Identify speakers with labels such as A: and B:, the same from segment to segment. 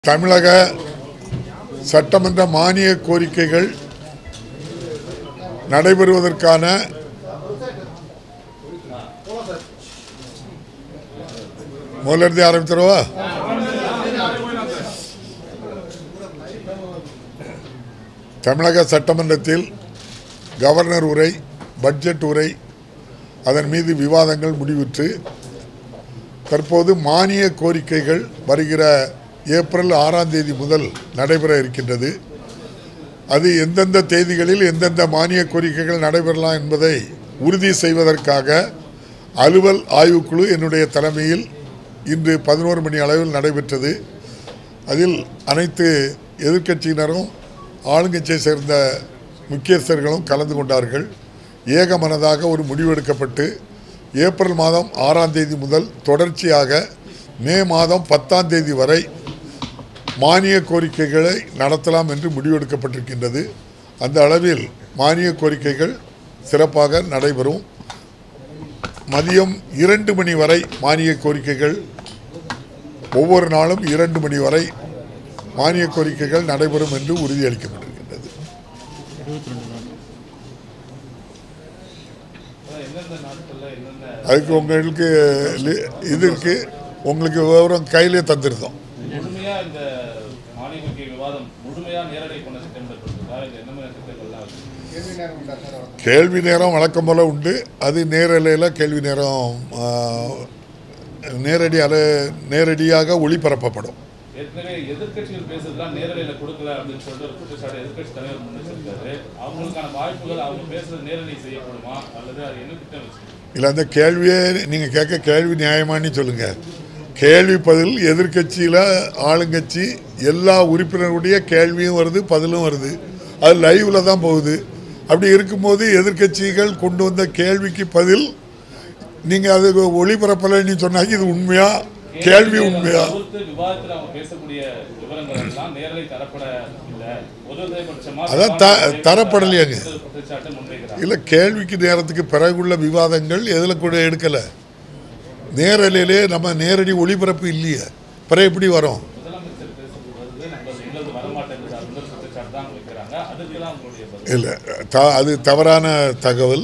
A: தமிழக சட்டமன்ற மானிய கோரிக்கைகள் நடைபெறுவதற்கான முதல்ல இருந்து ஆரம்பிச்சிருவா தமிழக சட்டமன்றத்தில் கவர்னர் உரை பட்ஜெட் உரை அதன் மீது விவாதங்கள் முடிவுற்று தற்போது மானிய கோரிக்கைகள் வருகிற ஏப்ரல் ஆறாம் தேதி முதல் நடைபெற இருக்கின்றது அது எந்தெந்த தேதிகளில் எந்தெந்த மானிய கோரிக்கைகள் நடைபெறலாம் என்பதை உறுதி செய்வதற்காக அலுவல் ஆய்வுக்குழு என்னுடைய தலைமையில் இன்று பதினோரு மணி அளவில் நடைபெற்றது அதில் அனைத்து எதிர்க்கட்சியினரும் ஆளுங்கட்சியை சேர்ந்த முக்கியஸ்தர்களும் கலந்து கொண்டார்கள் ஏகமனதாக ஒரு முடிவெடுக்கப்பட்டு ஏப்ரல் மாதம் ஆறாம் தேதி முதல் தொடர்ச்சியாக மே மாதம் பத்தாம் தேதி வரை மானிய கோரிக்கைகளை நடத்தலாம் என்று முடிவெடுக்கப்பட்டிருக்கின்றது அந்த அளவில் மானிய கோரிக்கைகள் சிறப்பாக நடைபெறும் மதியம் இரண்டு மணி வரை மானிய கோரிக்கைகள் ஒவ்வொரு நாளும் இரண்டு மணி வரை மானிய கோரிக்கைகள் நடைபெறும் என்று உறுதியளிக்கப்பட்டிருக்கின்றது அதுக்கு உங்களுக்கு லி- இது இருக்கு உங்களுக்கு விவரம் கையிலே தந்திருந்தோம்
B: முழுமையா இந்த மாநிலங்களுக்கு விவாதம் முழுமையா நேரடி கொண்ட திட்டமிடப்பட்டிருக்கா இது என்ன மாதிரி திட்டங்கள்லாம் இருக்கு
A: கேள்வி நேரம் வழக்கம் போல உண்டு அது நேரலையில் கேள்வி நேரம் ஆ, நேரடி அல நேரடியாக ஒளிபரப்பப்படும்
B: ஏற்கனவே எதிர்க்கட்சிகள் பேசுறதுலாம் நேரடியில கொடுக்கல அப்படின்னு சொல்லிட்டு ஒரு குற்றச்சாட்டு எதிர்க்கட்சி தலைவர் முன்வச்சிருக்காரு அவங்களுக்கான வாய்ப்புகள் அவங்க பேசுறது நேரடி செய்யப்படுமா அல்லது அது என்ன திட்டம் வச்சிருக்கீங்க
A: இல்லை அந்த கேள்வியே நீங்கள் கேட்க கேள்வி நியாயமானு சொல்லுங்கள் கேள்வி பதில் எதிர்க்கட்சியில் ஆளுங்கட்சி எல்லா உறுப்பினருடைய கேள்வியும் வருது பதிலும் வருது அது லைவில் தான் போகுது அப்படி இருக்கும்போது எதிர்க்கட்சிகள் கொண்டு வந்த கேள்விக்கு பதில் நீங்கள் அது ஒளிபரப்பலைன்னு சொன்னாங்க இது உண்மையா கேள்வி உண்மையா
B: தவிர்த்து விவாதத்தில் அவங்க பேசக்கூடிய விவரங்கள் எல்லாம் நேரடி தரப்பட இல்லை ஒருதலைபட்சமா
A: அதான் த- தரப்படலையாங்க.
B: குற்றச்சாட்டு முன்வைக்கிறாங்க
A: இல்லை கேள்விக்கு நேரத்துக்கு பிறகுள்ள விவாதங்கள் எதில் கூட எடுக்கலை நேரலையிலே நம்ம நேரடி ஒளிபரப்பு இல்லையே பிறகு எப்படி வரும்
B: முதலமைச்சர் பேசுறது நம்ம எங்களுக்கு வரமாட்டேங்குது அந்த குற்றச்சாட்டு தான் அவங்க வைக்கிறாங்க அதுக்கு தான் உங்களுடைய பதில்
A: இல்லை த அது தவறான தகவல்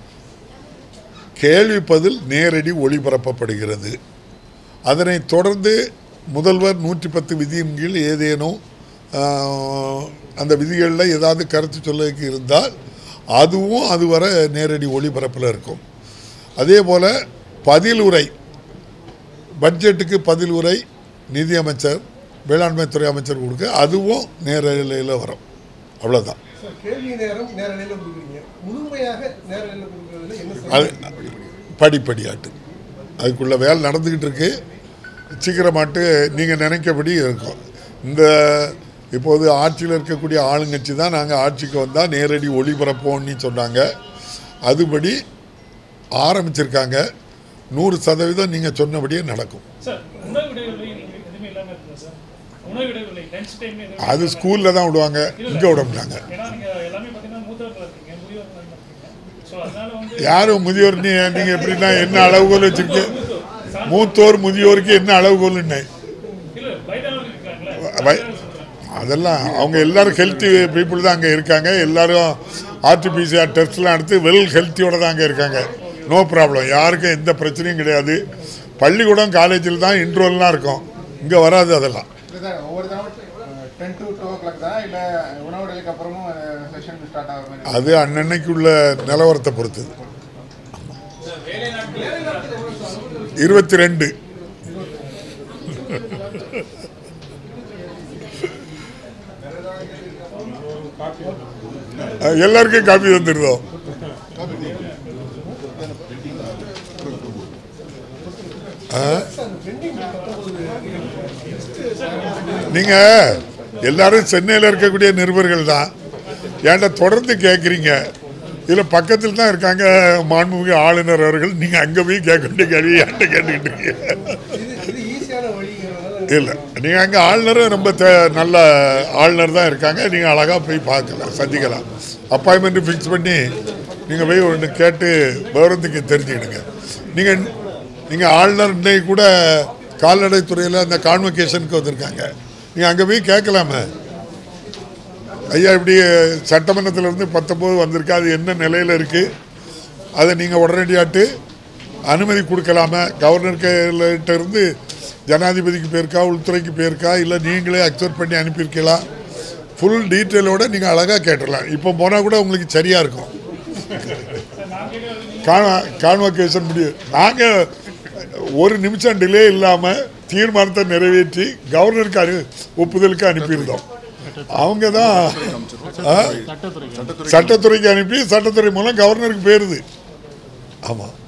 A: கேள்வி பதில் நேரடி ஒளிபரப்பப்படுகிறது அதனைத் தொடர்ந்து முதல்வர் நூற்றி பத்து விதியின் கீழ் ஏதேனும் ஆஹ், அந்த விதிகளில் ஏதாவது கருத்து சொல்ல இருந்தால் அதுவும் அதுவரை நேரடி ஒளிபரப்பில் இருக்கும் அதே போல் பதிலுரை பட்ஜெட்டுக்கு பதிலுரை நிதியமைச்சர் வேளாண்மைத்துறை அமைச்சர் கொடுக்க அதுவும் நேரலையில் வரும் அவ்வளோதான்
C: சார், கேள்வி நேரம் நேரலையில் கொடுக்குறீங்க முழுமையாக நேரலையில் கொடுக்கறதுல என்ன
A: அது
C: சொல்றீங்க?
A: படிப்படியாட்டு அதுக்குள்ள வேலை நடந்துக்கிட்டு இருக்கு சீக்கிரமாட்டு நீங்கள் நினைக்கபடி இருக்கும் இந்த இப்போது ஆட்சியில் இருக்கக்கூடிய ஆளுங்கட்சி தான் நாங்கள் ஆட்சிக்கு வந்தால் நேரடி ஒளிபரப்போம்னு சொன்னாங்க அதுபடி ஆரம்பிச்சிருக்காங்க நூறு சதவீதம் நீங்கள் சொன்னபடியே நடக்கும்
D: சார் உணவு இடைவெளி நீங்க எதுவுமே இல்லாம இருக்குல்ல சார் உணவு இடைவெளி லஞ்ச் டைம்
A: அது ஸ்கூலில் தான் விடுவாங்க இங்கே விட மாட்டாங்க
D: ஏன்னா நீங்க எல்லாமே பாத்தீங்கன்னா மூத்தவர்கள் இருக்கீங்க முதியோர்கள் இருக்கீங்க ஸோ அதனால வந்து
A: யாரும் முதியோர் நீ நீங்கள் எப்படின்னா என்ன அளவுகோல் வச்சுருக்கீங்க மூத்தோர் முதியோருக்கு என்ன அளவுகோல்னு
D: இல்ல வயதானவர்கள் இருக்காங்களே
A: வை- அதெல்லாம் அவங்க எல்லாரும் ஹெல்த்தி பீப்புள் தான் அங்கே இருக்காங்க எல்லாரும் ஆர்டிபிசிஆர் டெஸ்ட்லாம் எடுத்து வெல் ஹெல்த்தியோட தான் அங்கே இருக்காங்க நோ ப்ராப்ளம் யாருக்கும் எந்த பிரச்சனையும் கிடையாது பள்ளிக்கூடம் காலேஜில் தான் இன்ட்ரோல்லாம் இருக்கும் இங்கே வராது அதெல்லாம்
E: இல்லை சார் ஒவ்வொரு தடவை ten to two o'clock தான் இல்லை உணவு இடைவெளிக்கு அப்புறமும் செஷன் ஸ்டார்ட் ஆகிற மாதிரி
A: அது அன்னன்னைக்கு உள்ள நிலவரத்தை பொறுத்தது இருபத்தி ரெண்டு எல்லாருக்கும் காப்பி வந்துருந்தோம் நீங்க எல்லாரும் சென்னையில் இருக்கக்கூடிய நிருபர்கள் தான் ஏன்டா தொடர்ந்து கேட்குறீங்க இதில் பக்கத்தில் தான் இருக்காங்க மாண்புமிகு ஆளுநர் அவர்கள் நீங்கள் அங்கே போய் கேட்க வேண்டிய கேள்வி என்கிட்ட கேட்டுக்கிட்டு இருக்கீங்க
C: இது இது ஈஸியான வழிங்கிறதுனால
A: இல்லை நீங்கள் அங்கே ஆளுநரும் ரொம்ப தே நல்ல ஆளுநர் தான் இருக்காங்க நீங்கள் அழகாக போய் பார்க்கலாம் சந்திக்கலாம் அப்பாயின்மெண்ட் ஃபிக்ஸ் பண்ணி நீங்கள் போய் ஒன்று கேட்டு விவரத்துக்கு தெரிஞ்சுக்கிடுங்க நீங்கள் நீங்கள் ஆளுநர் இன்னைக்கு கூட கால்நடைத்துறையில் அந்த கான்வொகேஷனுக்கு வந்திருக்காங்க நீங்கள் அங்கே போய் கேட்கலாமே ஐயா இப்படி சட்டமன்றத்திலிருந்து பத்தொம்போது வந்திருக்கு அது என்ன நிலையில் இருக்குது அதை நீங்கள் உடனடியாட்டு அனுமதி கொடுக்கலாமா கவர்னர்கிட்ட இருந்து ஜனாதிபதிக்கு போயிருக்கா உள்துறைக்கு போயிருக்கா இல்லை நீங்களே அக்செப்ட் பண்ணி அனுப்பியிருக்கலாம் ஃபுல் டீட்டெயிலோட நீங்கள் அழகாக கேட்டுடலாம் இப்போ போனால் கூட உங்களுக்கு சரியாக இருக்கும் கான்வா கான்வகேஷன் முடியும் நாங்கள் ஒரு நிமிஷம் டிலே இல்லாமல் தீர்மானத்தை நிறைவேற்றி கவர்னருக்கு அனு ஒப்புதலுக்கு அனுப்பியிருந்தோம் அவங்க தான் ஆ? சட்டத்துறைக்கு அனுப்பி சட்டத்துறை மூலம் கவர்னருக்கு போயிருது ஆமாம்